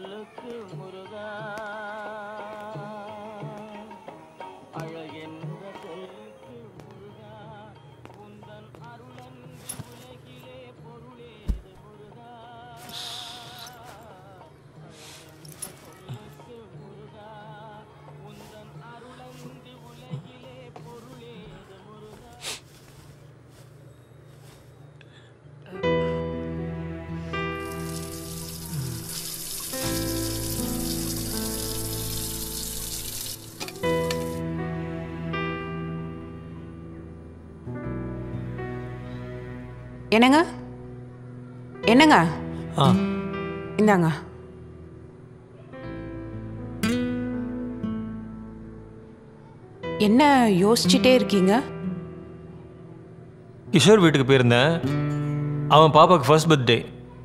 சொல்லுக்கு முருகா அழகென்ற சொல்லுக்கு முருகா உந்தன் அருளன்றி உலகிலே பொருளேது முருகா சொல்லுக்கு முருகா உந்தன் அருளன்றி உலகிலே பொருளேது முருகா என்னங்க என்னங்க ஆ இந்தாங்க என்ன யோசிச்சுட்டே இருக்கீங்க கிஷோர் வீட்டுக்கு போயிருந்தேன் அவன் பாப்பாவுக்கு ஃபர்ஸ்ட் பர்த்டே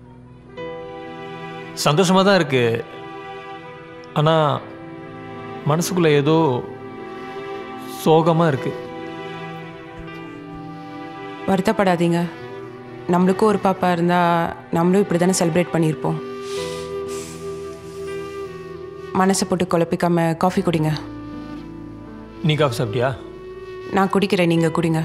சந்தோஷமாக தான் இருக்கு ஆனால் மனசுக்குள்ளே ஏதோ சோகமாக இருக்கு வருத்தப்படாதீங்க நம்மளுக்கும் ஒரு பாப்பா இருந்தா நம்மளும் இப்படி தானே செலிப்ரேட் பண்ணியிருப்போம் மனசை போட்டு குழப்பிக்காம காஃபி குடிங்க நீ காஃபி சாப்பிட்டியா நான் குடிக்கிறேன் நீங்கள் குடிங்க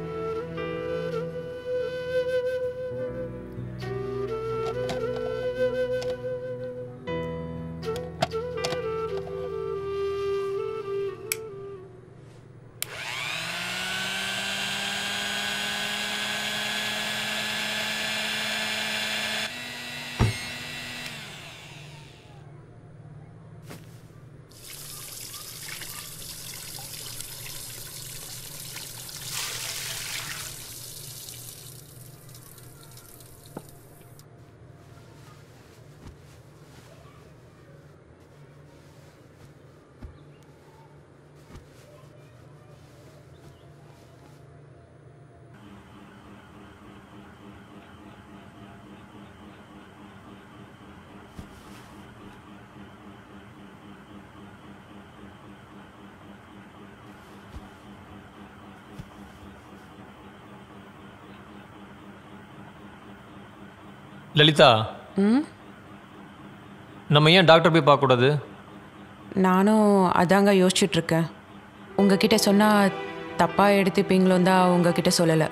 லலிதா ம் நம்ம ஏன் டாக்டர் போய் பார்க்கக்கூடாது நானும் அதாங்க யோசிச்சுட்டு இருக்கேன் உங்ககிட்ட சொன்னால் தப்பாக எடுத்துப்பீங்களோன்னு தான் உங்ககிட்ட சொல்லலை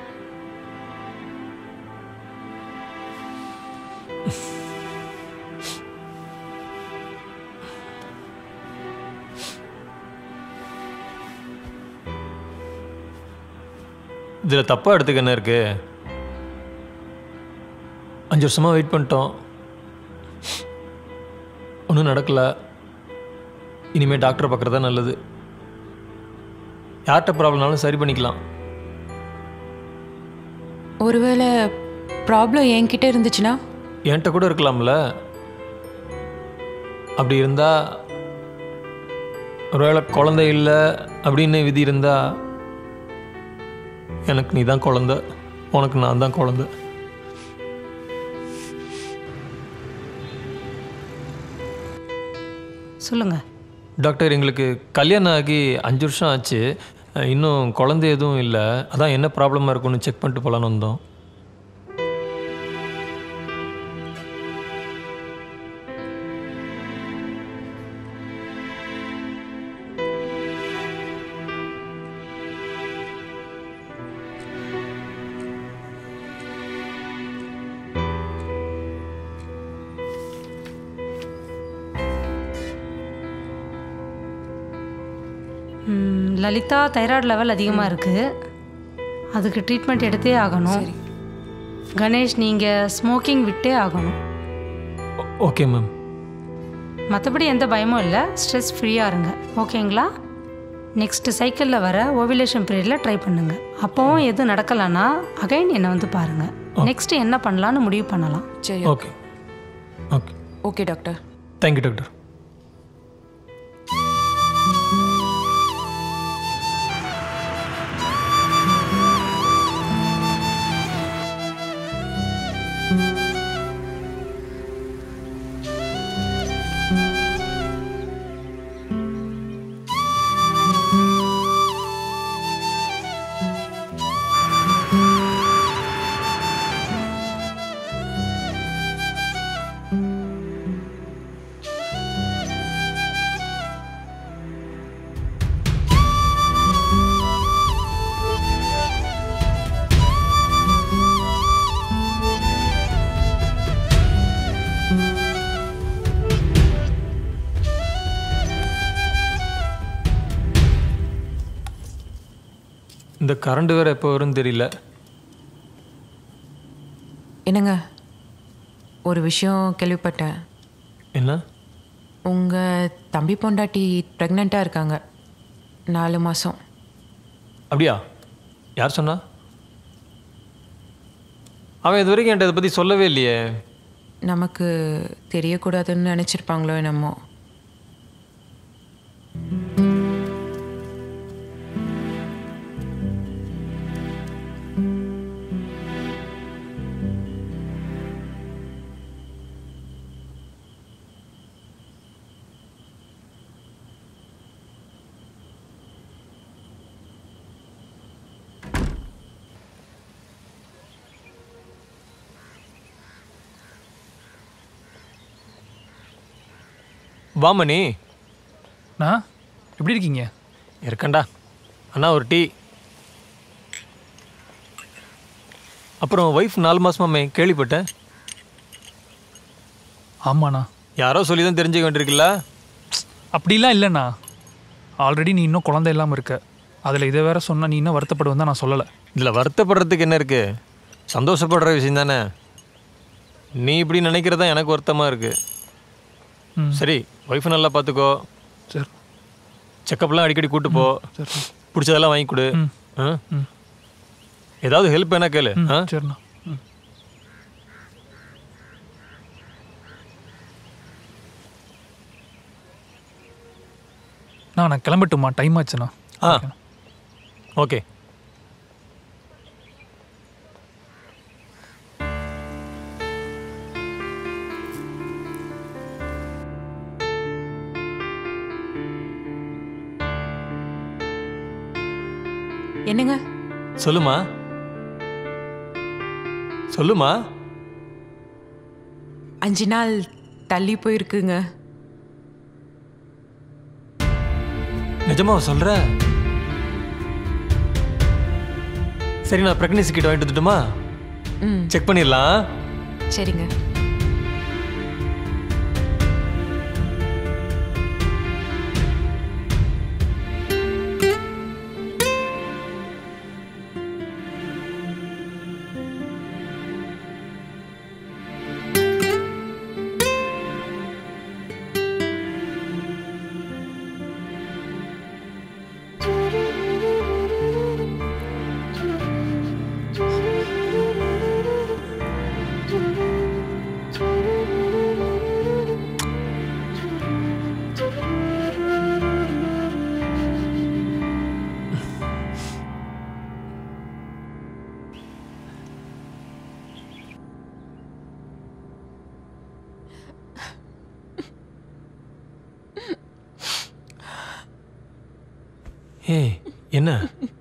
இதில் தப்பாக எடுத்துக்க என்ன இருக்கு அஞ்சு வருஷமாக வெயிட் பண்ணிட்டோம் ஒன்றும் நடக்கல இனிமேல் டாக்டரை பார்க்குறது தான் நல்லது யார்கிட்ட ப்ராப்ளம்னாலும் சரி பண்ணிக்கலாம் ஒருவேளை ப்ராப்ளம் என்கிட்ட இருந்துச்சுன்னா என்கிட்ட கூட இருக்கலாம்ல அப்படி இருந்தால் ஒருவேளை குழந்தை இல்லை அப்படின்னு விதி இருந்தா எனக்கு நீ தான் குழந்த உனக்கு நான் தான் குழந்த சொல்லுங்க டாக்டர் எங்களுக்கு கல்யாணம் ஆகி அஞ்சு வருஷம் ஆச்சு அஹ் இன்னும் குழந்தை எதுவும் இல்லை அதான் என்ன ப்ராப்ளமாக இருக்கும்னு செக் பண்ணிட்டு போகலான்னு வந்தோம் ம், லலிதா தைராய்டு லெவல் அதிகமாக இருக்குது அதுக்கு ட்ரீட்மெண்ட் எடுத்தே ஆகணும் கணேஷ் நீங்கள் ஸ்மோக்கிங் விட்டே ஆகணும் ஓகே மேம் மற்றபடி எந்த பயமும் இல்லை ஸ்ட்ரெஸ் ஃப்ரீயாக இருங்க ஓகேங்களா நெக்ஸ்ட் சைக்கிளில் வர ஓவிலேஷன் பீரியடில் ட்ரை பண்ணுங்க அப்போவும் எதுவும் நடக்கலைன்னா அகைன் என்னை வந்து பாருங்கள் நெக்ஸ்ட் என்ன பண்ணலான்னு முடிவு பண்ணலாம் சரி okay okay okay doctor thank you doctor இந்த கரண்ட் வேறு எப்போ வரும்னு தெரியல என்னங்க ஒரு விஷயம் கேள்விப்பட்டேன் என்ன உங்கள் தம்பி பொண்டாட்டி ப்ரெக்னெண்ட்டாக இருக்காங்க நாலு மாதம் அப்படியா யார் சொன்னா அவன் இது வரைக்கும் என்கிட்ட இதை பற்றி சொல்லவே இல்லையே நமக்கு தெரியக்கூடாதுன்னு நினச்சிருப்பாங்களோ என்னமோ வாமணி நான் எப்படி இருக்கீங்க இருக்கண்டா அண்ணா ஒரு டீ அப்புறம் ஒய்ஃப் நாலு மாசமாமே கேள்விப்பட்டேன் ஆமாண்ணா யாரோ சொல்லி தான் தெரிஞ்சுக்க வேண்டியிருக்குல்ல அப்படிலாம் இல்லைண்ணா ஆல்ரெடி நீ இன்னும் குழந்தை இல்லாமல் இருக்க அதில் இதை வேற சொன்னால் நீ இன்னும் வருத்தப்படுவேன் தான் நான் சொல்லலை இதில் வருத்தப்படுறதுக்கு என்ன இருக்கு சந்தோஷப்படுற விஷயம் தானே நீ இப்படி நினைக்கிறதா எனக்கு வருத்தமாக இருக்கு ம். சரி ஒய்ஃபை நல்லா பார்த்துக்கோ சரி செக்கப்லாம் அடிக்கடி கூட்டு போ சரி பிடிச்சதெல்லாம் வாங்கி கொடு ம். ஆ? ம். ஏதாவது ஹெல்ப் வேணா கேளு ம் ஆ? சரிண்ணா ம் நான் நான் கிளம்பட்டுமா டைம் ஆச்சுண்ணா ஆ ஓகே என்னங்க சொல்லுமா சொல்லுமா அஞ்சு நாள் தள்ளி போயிருக்குங்க நிஜமா சொல்ற சரி நான் ப்ரெக்னன்சி கிட்ட வாங்கிட்டு வந்துட்டுமா ம் செக் பண்ணிடலாம் சரிங்க ஏய் என்ன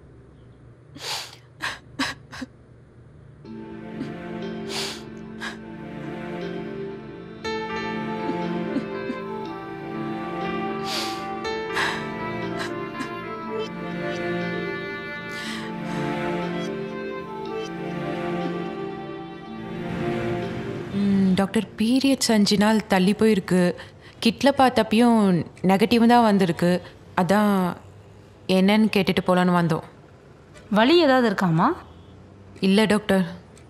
ம், டாக்டர் பீரியட்ஸ் அஞ்சு நாள் தள்ளி போயிருக்கு கிட்டில் பார்த்தப்பையும் நெகட்டிவ் தான் வந்திருக்கு அதான் என்னன்னு கேட்டுட்டு போகலான்னு வந்தோம் வலி ஏதாவது இருக்காமா இல்லை டாக்டர்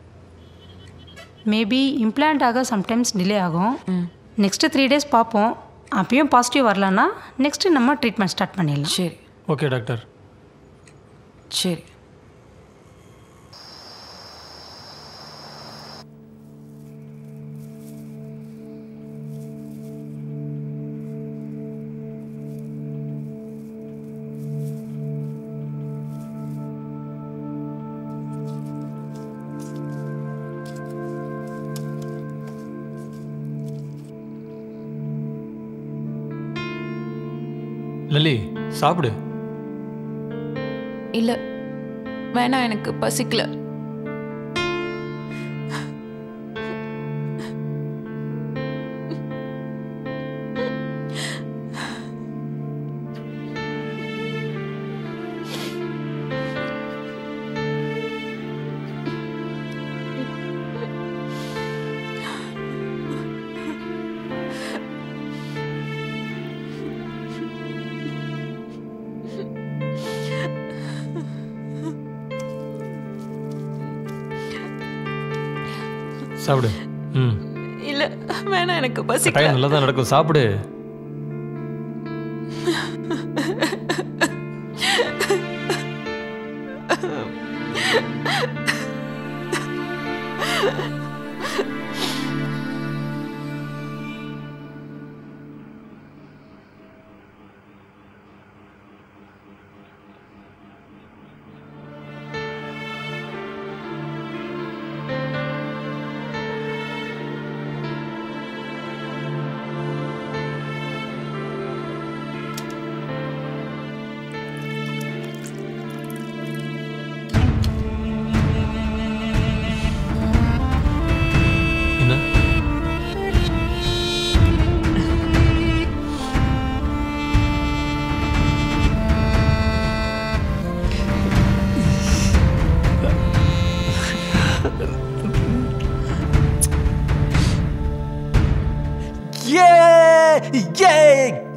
மேபி இம்ப்ளான்ட் ஆக சம்டைம்ஸ் டிலே ஆகும் நெக்ஸ்ட்டு த்ரீ டேஸ் பார்ப்போம் அப்பயும் பாசிட்டிவ் வரலன்னா நெக்ஸ்ட்டு நம்ம ட்ரீட்மெண்ட் ஸ்டார்ட் பண்ணிடலாம் சரி ஓகே டாக்டர் சரி லலி சாப்பிடு இல்லை வேணாம் எனக்கு பசிக்கல சாப்பிடு ம் இல்ல வேணாம் எனக்கு பசிக்கல கட்டாயம் நல்லா தான் நடக்கும் சாப்பிடு என்ன Yeah! Yeah!